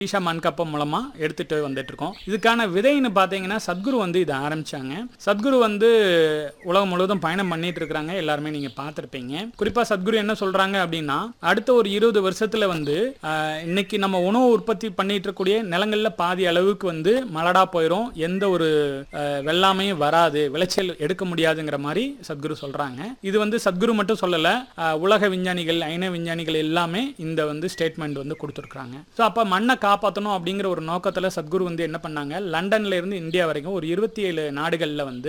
ஈஷா மண்கப்பம் மூலமா எடுத்துட்டு வந்துட்டு இருக்கோம் இதுக்கான விதைன்னு பார்த்தீங்கன்னா சத்குரு வந்து இதை ஆரம்பிச்சாங்க சத்குரு வந்து உலகம் முழுவதும் பயணம் பண்ணிட்டு இருக்கிறாங்க எல்லாருமே நீங்க பார்த்துருப்பீங்க குறிப்பா சத்குரு என்ன சொல்றாங்க அப்படின்னா அடுத்த ஒரு இருபது வருஷத்துல வந்து ஆஹ், இன்னைக்கு நம்ம உணவு உற்பத்தி பண்ணிட்டு இருக்கக்கூடிய நிலங்கள்ல பாதி அளவுக்கு வந்து மலடா போயிடும் எந்த ஒரு ஆஹ், வெள்ளாமையும் வராது விளைச்சல் எடுக்க முடியாதுங்கிற மாதிரி சத்குரு சொல்றாங்க இது வந்து சத்குரு மட்டும் சொல்லல ஆஹ், உலக விஞ்ஞானிகள் ஐன விஞ்ஞானிகள் எல்லாமே இந்த வந்து ஸ்டேட்மெண்ட் வந்து கொடுத்துருக்காங்க ஸோ அப்போ மண்ணை காப்பாற்றணும் அப்படிங்கிற ஒரு நோக்கத்தில் சத்குரு வந்து என்ன பண்ணாங்க லண்டன்ல இருந்து இந்தியா வரைக்கும் ஒரு இருபத்தி ஏழு நாடுகளில் வந்து